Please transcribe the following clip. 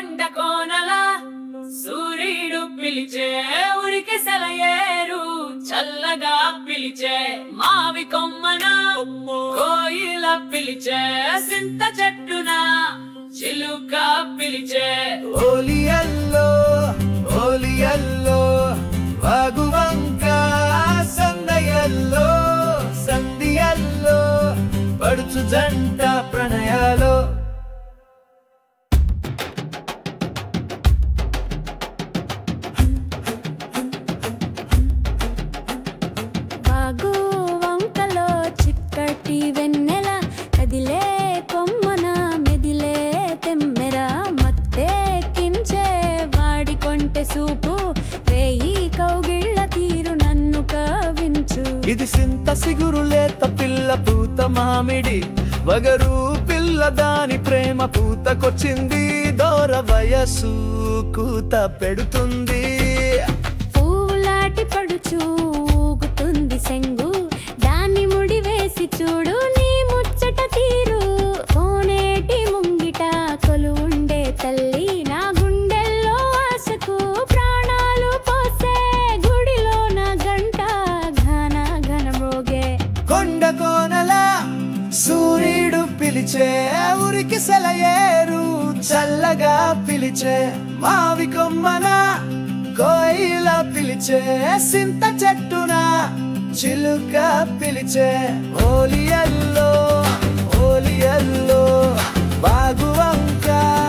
కొండ కోనల సూర్యుడు పిలిచే ఉరికి సెలయేరు చల్లగా పిలిచే మావి కొమ్మన కోయిల పిలిచే సింత చెట్టున చిలుక పిలిచే ఓలియల్లో ఓలియల్లో వాగువంక సందయల్లో సందియల్లో పడుచు జంట ప్రణయాలో వాగు వంకలో చిక్కటి వెన్నెల కదిలే కొమ్మన మెదిలే తెమ్మెర మత్తే కించే వాడి కొంటె సూపు వేయి కౌగిళ్ళ తీరు నన్ను కవించు ఇది సింత సిగురు లేత పిల్ల పూత మామిడి వగరు పిల్ల దాని ప్రేమ పూతకొచ్చింది దూర వయసు కూత పెడుతుంది పువ్వులాటి పడుచు ఊగుతుంది సెంగు దాన్ని ముడి వేసి చూడు నీ ముచ్చట తీరు కోనేటి ముంగిట కొలువుండే తల్లి నా గుండెల్లో ఆశకు ప్రాణాలు పోసే గుడిలో నా గంట ఘన ఘన మోగే కొండ కోనల సూర్యుడు పిలిచే ఉరికి సెలయేరు చల్లగా పిలిచే మావి కొమ్మన కోయిల పిలిచే సింత చెట్టున చిలుక పిలిచే ఓలియల్లో ఓలియల్లో బాగువంక